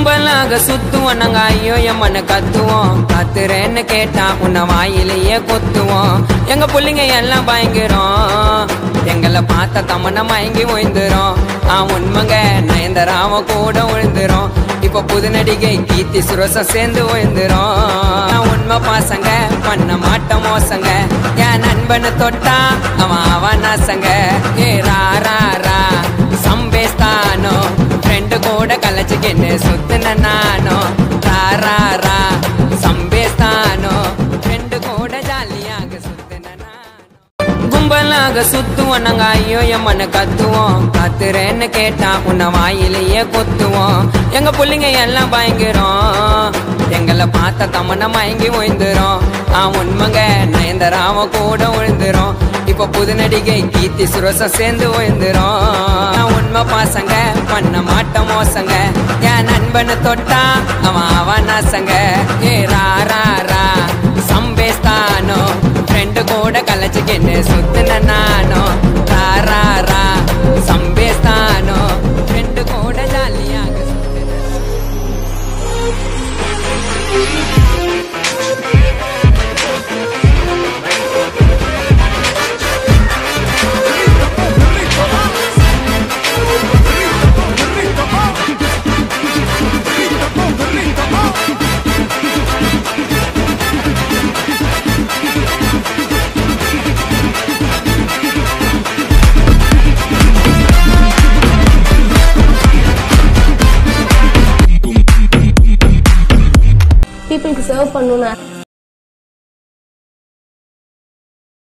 கும்பலாக சுத்துவோம் நாங்க ஐயோ எம்மன்னு கத்துவோம் கத்துறேன்னு கேட்டா உன்னை வாயிலேயே கொத்துவோம் எங்க புள்ளைங்க எல்லாம் பயங்கரம் எங்களை பார்த்த தமன மயங்கி ஓய்ந்துரும் ஆ உண்மைங்க நயன்தராம கூட விழுந்துரும் இப்ப புது நடிகை கீர்த்தி சுரசம் சேர்ந்து ஓய்ந்துரும் நான் உண்மை பாசங்க பண்ண மாட்ட மோசங்க என் நண்பனை தொட்டா அவன் அவன் நாசங்க ஏ ரா ரா ரா சம்பேஸ்தானோ ஃப்ரெண்டு கூட கலைச்சிக்கின்னு சுத்துன நானோ ரா ரா ரா சம்பேஸ்தானோ ஃப்ரெண்டு கூட ஜாலியாக சுத்துன நானோ கும்பலாக சுத்துவோம் நாங்க ஐயோ எம்மன்னு கத்துவோம் கத்துறேன்னு கேட்டா உன்னை வாயிலேயே கொத்துவோம் எங்க புள்ளைங்க எல்லாம் பயங்கரம் எங்களை பார்த்த தமன மயங்கி ஓய்ந்துரும் ஆ உண்மைங்க நயன்தராம கூட விழுந்துரும் இப்ப புது நடிகை கீர்த்தி சுரசம் சேர்ந்து ஓய்ந்துரும் நான் உண்மை பாசங்க பண்ண மாட்ட மோசங்க என் நண்பனை தொட்டா அவன் அவன் நாசங்க ஏ ரா ரா ரா சம்பேஸ்தானோ ஃப்ரெண்டு கூட கலைச்சிக்கின்னு சுத்துன நானோ ரா ரா ரா சம்பேஸ்தானோ ஃப்ரெண்டு கூட ஜாலியாக சுத்துன பீப்புளுக்கு சர்வ் பண்ணணும்னு